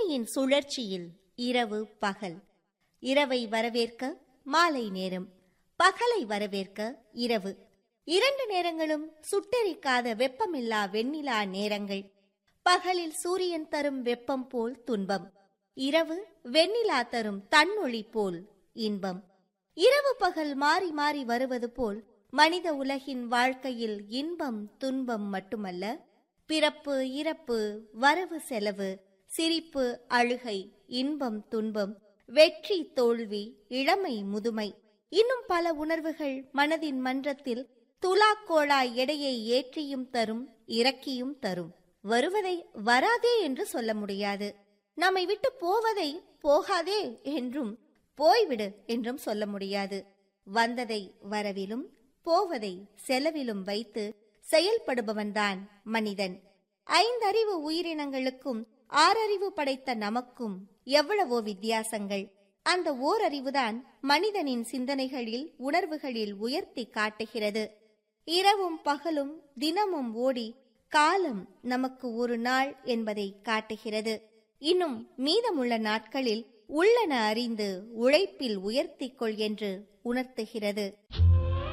பூமியின் சுழற்சியில் இரவு பகல் இரவை வரவேற்க மாலை நேரம் பகலை வரவேற்க இரவு இரண்டு நேரங்களும் சுட்டெரிக்காத வெப்பமில்லா வெண்ணிலா நேரங்கள் பகலில் சூரியன் தரும் வெப்பம் போல் துன்பம் இரவு வெண்ணிலா தரும் தன்னொளி போல் இன்பம் இரவு பகல் மாறி மாறி வருவது போல் மனித உலகின் வாழ்க்கையில் இன்பம் துன்பம் மட்டுமல்ல பிறப்பு இறப்பு வரவு செலவு சிரிப்பு அழுகை இன்பம் துன்பம் வெற்றி தோல்வி இளமை முதுமை இன்னும் பல உணர்வுகள் மனதின் மன்றத்தில் துலாக்கோளாய் எடையை ஏற்றியும் தரும் இறக்கியும் தரும் வருவதை வராதே என்று சொல்ல முடியாது நம்மை விட்டு போவதை போகாதே என்றும் போய்விடு என்றும் சொல்ல முடியாது வந்ததை வரவிலும் போவதை செலவிலும் வைத்து செயல்படுபவன்தான் மனிதன் ஐந்தறிவு உயிரினங்களுக்கும் ஆறறிவு படைத்த நமக்கும் எவ்வளவோ வித்தியாசங்கள் அந்த ஓரறிவுதான் மனிதனின் சிந்தனைகளில் உணர்வுகளில் உயர்த்தி காட்டுகிறது இரவும் பகலும் தினமும் ஓடி காலம் நமக்கு ஒரு நாள் என்பதை காட்டுகிறது இன்னும் மீதமுள்ள நாட்களில் உள்ளன அறிந்து உழைப்பில் உயர்த்திக் கொள் என்று உணர்த்துகிறது